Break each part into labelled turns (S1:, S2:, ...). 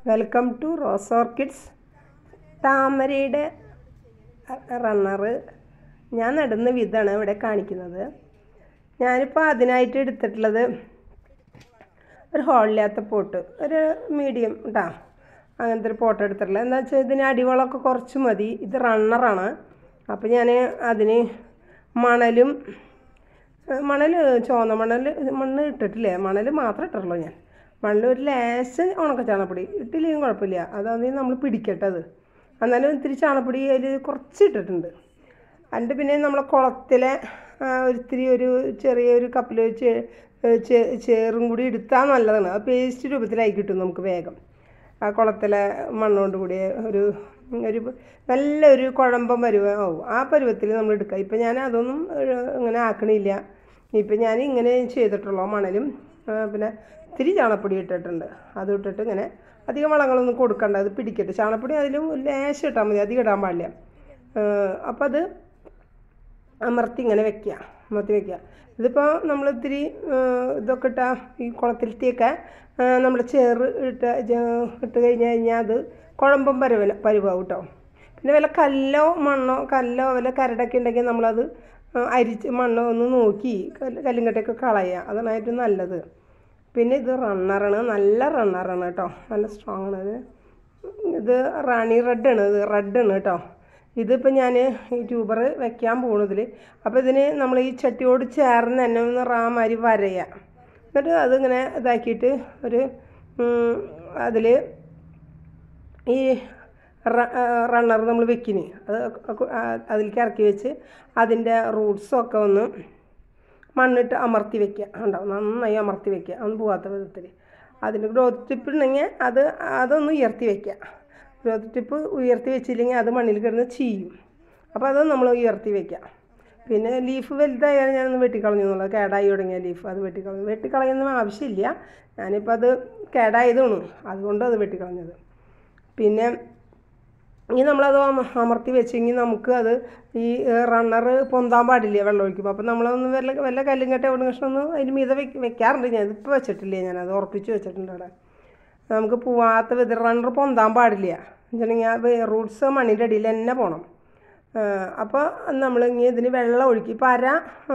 S1: welcome to rose orchids താമരയുടെ റണ്ണറ് ഞാൻ നടുന്ന വിധമാണ് ഇവിടെ കാണിക്കുന്നത് ഞാനിപ്പോൾ അതിനായിട്ട് എടുത്തിട്ടുള്ളത് ഒരു ഹോളില്ലാത്ത പോട്ട് ഒരു മീഡിയം കേട്ടോ അങ്ങനത്തെ ഒരു പോട്ട് എടുത്തിട്ടുള്ളത് എന്താ വെച്ചാൽ ഇതിന് അടിവളമൊക്കെ കുറച്ച് മതി ഇത് റണ്ണറാണ് അപ്പോൾ ഞാൻ അതിന് മണലും മണൽ ചുവന്ന മണൽ മണ്ണ് ഇട്ടിട്ടില്ലേ മണൽ മാത്രമേ ഇട്ടിട്ടുള്ളൂ ഞാൻ മണൽ ഒരു ലേശ ഉണക്ക ചാണപ്പൊടി ഇട്ടില്ലെങ്കിൽ കുഴപ്പമില്ല അതാണെങ്കിൽ നമ്മൾ പിടിക്കട്ടെ അത് എന്നാലും ഇത്തിരി ചാണപ്പൊടി അതിൽ കുറച്ച് ഇട്ടിട്ടുണ്ട് അതിൻ്റെ പിന്നെ നമ്മളെ കുളത്തിലെ ഒരിത്തിരി ഒരു ചെറിയൊരു കപ്പിൽ വെച്ച് ചേറും കൂടി എടുത്താൽ നല്ലതാണ് അത് പേസ്റ്റ് രൂപത്തിലായി കിട്ടും നമുക്ക് വേഗം ആ കുളത്തിലെ മണ്ണുകൊണ്ട് കൂടി ഒരു ഒരു നല്ലൊരു കുഴമ്പം പരുവമാവും ആ പരുവത്തിൽ നമ്മൾ എടുക്കുക ഇപ്പം ഞാൻ അതൊന്നും ഇങ്ങനെ ആക്കണില്ല ഇപ്പം ഞാൻ ഇങ്ങനെ ചെയ്തിട്ടുള്ളൂ മണലും പിന്നെ ഇത്തിരി ചാണപ്പൊടി ഇട്ടിട്ടുണ്ട് അത് ഇട്ടിട്ട് ഇങ്ങനെ അധികം വളങ്ങളൊന്നും കൊടുക്കണ്ട അത് പിടിക്കട്ടെ ചാണപ്പൊടി അതിലും ലേശം ഇട്ടാൽ മതി അധികം ഇടാൻ പാടില്ല അപ്പോൾ അത് അമർത്തി ഇങ്ങനെ വെക്കുക അമർത്തി വെക്കുക ഇതിപ്പോൾ നമ്മൾ ഇത്തിരി ഇതൊക്കെ ഇട്ടാൽ ഈ കുളത്തിലത്തെയൊക്കെ നമ്മൾ ചേറ് ഇട്ട് ഇട്ട് കഴിഞ്ഞ് കഴിഞ്ഞാൽ അത് കുഴമ്പം പരുവന പരുവാവും കേട്ടോ പിന്നെ വല്ല കല്ലോ മണ്ണോ കല്ലോ വല്ല കരടൊക്കെ ഉണ്ടെങ്കിൽ നമ്മളത് അരിച്ച് മണ്ണോ ഒന്ന് നോക്കി കല്ലും കട്ടയൊക്കെ കളയുക അതാണ് ഏറ്റവും നല്ലത് പിന്നെ ഇത് റണ്ണറാണ് നല്ല റണ്ണറാണ് കേട്ടോ നല്ല സ്ട്രോങ് ആണ് ഇത് ഇത് റാണി റെഡാണ് ഇത് റെഡാണ് കേട്ടോ ഇതിപ്പോൾ ഞാൻ ഈ ട്യൂബർ വെക്കാൻ പോകുന്നതിൽ അപ്പോൾ ഇതിന് നമ്മൾ ഈ ചട്ടിയോട് ചേർന്ന് തന്നെ ഒന്ന് റാമാരി വരയുക എന്നിട്ട് അതിങ്ങനെ ഇതാക്കിയിട്ട് ഒരു അതിൽ ഈ റണ്ണർ നമ്മൾ വെക്കിന് അത് അതിലേക്ക് ഇറക്കി വെച്ച് അതിൻ്റെ റൂട്ട്സൊക്കെ ഒന്ന് മണ്ണിട്ട് അമർത്തി വെക്കുക ഉണ്ടാവും നന്നായി അമർത്തി വെക്കുക അതൊന്നും പോകാത്ത വിധത്തിൽ അതിൻ്റെ ഗ്രോത്ത് ടിപ്പ് ഉണ്ടെങ്കിൽ അത് അതൊന്ന് ഉയർത്തി വെക്കുക ഗ്രോത്ത് ടിപ്പ് ഉയർത്തി വെച്ചില്ലെങ്കിൽ അത് മണ്ണിൽ കിടന്ന് ചീയും അപ്പോൾ അത് നമ്മൾ ഉയർത്തി വെക്കുക പിന്നെ ലീഫ് വലുതായാലും ഞാനൊന്ന് വെട്ടിക്കളഞ്ഞു എന്നുള്ളത് കേടായി തുടങ്ങിയ ലീഫ് അത് വെട്ടിക്കളഞ്ഞു വെട്ടിക്കളയുന്ന ആവശ്യമില്ല ഞാനിപ്പോൾ അത് കേടായതാണ് അതുകൊണ്ട് അത് വെട്ടിക്കളഞ്ഞത് പിന്നെ ഇനി നമ്മളത് അമർത്തി വെച്ചെങ്കിൽ നമുക്ക് അത് ഈ റണ്ണർ പൊന്താൻ പാടില്ല വെള്ളം ഒഴിക്കുമ്പോൾ അപ്പോൾ നമ്മളൊന്ന് വല്ല വല്ല കല്ലും കെട്ട എവിടെ കഷ്ണം ഒന്ന് അതിന് മീത വെക്കാറുണ്ട് ഞാൻ ഇതിപ്പോൾ വെച്ചിട്ടില്ല ഞാനത് ഉറപ്പിച്ച് വെച്ചിട്ടുണ്ട് അവിടെ നമുക്ക് പോവാത്ത വിധ റണ്ണർ പൊന്താൻ പാടില്ല വെച്ചിട്ടുണ്ടെങ്കിൽ റൂട്ട്സ് മണ്ണിൻ്റെ അടിയിൽ തന്നെ പോകണം അപ്പോൾ നമ്മൾ ഇനി ഇതിന് വെള്ളം ഒഴുക്കി ഇപ്പോൾ അര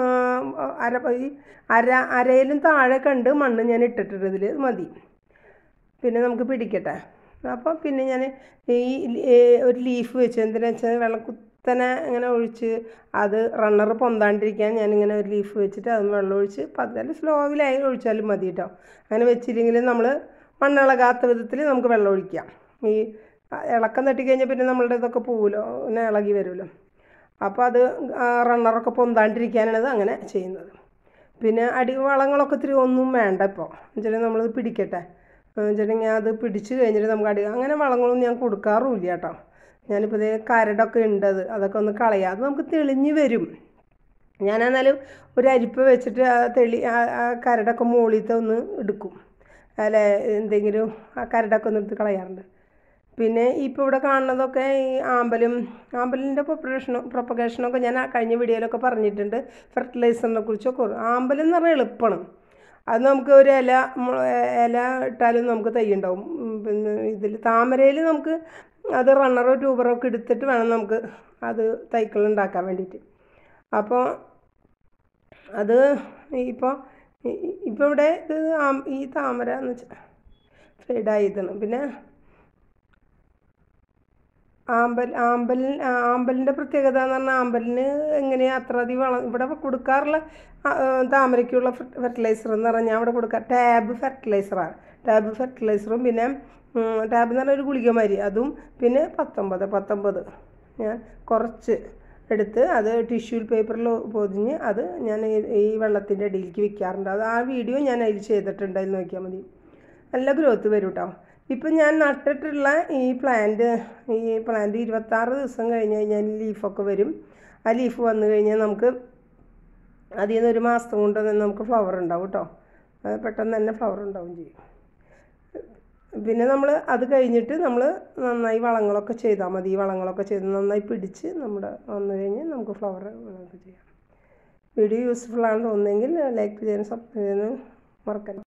S1: അര ഈ അര അരയിലും താഴെ കണ്ട് മണ്ണ് ഞാൻ ഇട്ടിട്ടുണ്ട് ഇതിൽ മതി പിന്നെ നമുക്ക് പിടിക്കട്ടെ അപ്പോൾ പിന്നെ ഞാൻ ഈ ഒരു ലീഫ് വെച്ച് എന്തിനാ വെച്ചാൽ വെള്ളം കുത്തനെ ഇങ്ങനെ ഒഴിച്ച് അത് റണ്ണർ പൊന്താണ്ടിരിക്കാൻ ഞാനിങ്ങനെ ഒരു ലീഫ് വെച്ചിട്ട് അത് വെള്ളം ഒഴിച്ച് പതിനാല് സ്ലോവിലായി ഒഴിച്ചാലും മതി കേട്ടോ അങ്ങനെ വെച്ചില്ലെങ്കിൽ നമ്മൾ മണ്ണിളകാത്ത വിധത്തിൽ നമുക്ക് വെള്ളം ഒഴിക്കാം ഈ ഇളക്കം തട്ടിക്കഴിഞ്ഞാൽ പിന്നെ നമ്മളുടെ ഇതൊക്കെ പോവുമല്ലോ പിന്നെ ഇളകി വരുമല്ലോ അപ്പോൾ അത് റണ്ണറൊക്കെ പൊന്താണ്ടിരിക്കാനാണ് അങ്ങനെ ചെയ്യുന്നത് പിന്നെ അടി വളങ്ങളൊക്കെ ഇത്തിരി ഒന്നും വേണ്ട ഇപ്പോൾ എന്നുവെച്ചാൽ നമ്മളത് പിടിക്കട്ടെ വെച്ചിട്ടുണ്ടെങ്കിൽ അത് പിടിച്ച് കഴിഞ്ഞിട്ട് നമുക്ക് അടി അങ്ങനെ വളങ്ങളൊന്നും ഞാൻ കൊടുക്കാറുമില്ല കേട്ടോ ഞാനിപ്പോൾ ഇതേ കരടൊക്കെ ഉണ്ട് അത് അതൊക്കെ ഒന്ന് കളയാം അത് നമുക്ക് തെളിഞ്ഞ് വരും ഞാനെന്നാലും ഒരു അരിപ്പ് വെച്ചിട്ട് ആ തെളി ആ കരടൊക്കെ മുകളിലത്തെ ഒന്ന് എടുക്കും അല്ലെ എന്തെങ്കിലും ആ കരടൊക്കെ ഒന്ന് എടുത്ത് കളയാറുണ്ട് പിന്നെ ഇപ്പോൾ ഇവിടെ കാണുന്നതൊക്കെ ഈ ആമ്പലും ആമ്പലിൻ്റെ പ്രൊപ്പറേഷനും പ്രൊപ്പഗേഷനൊക്കെ ഞാൻ കഴിഞ്ഞ വീഡിയോയിലൊക്കെ പറഞ്ഞിട്ടുണ്ട് ഫെർട്ടിലൈസറിനെ കുറിച്ചൊക്കെ ആമ്പലം എന്ന് പറഞ്ഞാൽ എളുപ്പമാണ് അത് നമുക്ക് ഒരു ഇല ഇല ഇട്ടാലും നമുക്ക് തൈ ഉണ്ടാവും പിന്നെ ഇതിൽ താമരയിൽ നമുക്ക് അത് റണ്ണറോ ട്യൂബറോ ഒക്കെ എടുത്തിട്ട് വേണം നമുക്ക് അത് തൈക്കൾ ഉണ്ടാക്കാൻ വേണ്ടിയിട്ട് അപ്പോൾ അത് ഇപ്പോൾ ഇപ്പോൾ ഇവിടെ ഇത് ഈ താമര എന്ന് വെച്ചാൽ ഫെയ്ഡായതാണ് പിന്നെ ആമ്പൽ ആമ്പൽ ആമ്പലിൻ്റെ പ്രത്യേകത എന്ന് പറഞ്ഞാൽ ആമ്പലിന് എങ്ങനെയാണ് അത്ര അധികം വളം ഇവിടെ കൊടുക്കാറുള്ള താമരയ്ക്കുള്ള ഫെർട്ടിലൈസർ എന്ന് പറഞ്ഞാൽ ഞാൻ ഇവിടെ കൊടുക്കുക ടാബ് ഫെർട്ടിലൈസറാണ് ടാബ് ഫെർട്ടിലൈസറും പിന്നെ ടാബ് എന്ന് പറഞ്ഞാൽ ഒരു ഗുളിക മാതിരി അതും പിന്നെ പത്തൊമ്പത് പത്തൊമ്പത് ഞാൻ കുറച്ച് എടുത്ത് അത് ടിഷ്യൂ പേപ്പറിൽ പൊതിഞ്ഞ് അത് ഞാൻ ഈ വെള്ളത്തിൻ്റെ അടിയിലേക്ക് വെക്കാറുണ്ട് അത് ആ വീഡിയോ ഞാൻ അതിൽ ചെയ്തിട്ടുണ്ട് അതിൽ നോക്കിയാൽ മതി നല്ല ഗ്രോത്ത് വരും കേട്ടോ ഇപ്പം ഞാൻ നട്ടിട്ടുള്ള ഈ പ്ലാന്റ് ഈ പ്ലാന്റ് ഇരുപത്താറ് ദിവസം കഴിഞ്ഞ് കഴിഞ്ഞാൽ ലീഫൊക്കെ വരും ആ ലീഫ് വന്നു കഴിഞ്ഞാൽ നമുക്ക് അതിൽ നിന്ന് ഒരു മാസം കൊണ്ട് തന്നെ നമുക്ക് ഫ്ലവർ ഉണ്ടാവും കേട്ടോ അത് പെട്ടെന്ന് തന്നെ ഫ്ലവർ ഉണ്ടാവും ചെയ്യും പിന്നെ നമ്മൾ അത് കഴിഞ്ഞിട്ട് നമ്മൾ നന്നായി വളങ്ങളൊക്കെ ചെയ്താൽ മതി ഈ വളങ്ങളൊക്കെ ചെയ്ത് നന്നായി പിടിച്ച് നമ്മുടെ വന്നു കഴിഞ്ഞ് നമുക്ക് ഫ്ലവർ ഒക്കെ ചെയ്യാം വീഡിയോ യൂസ്ഫുൾ ആണെന്ന് തോന്നുന്നെങ്കിൽ ലൈക്ക് ചെയ്യാനും സബ്സ്ക്രൈബ് ചെയ്യാനും മറക്കരുത്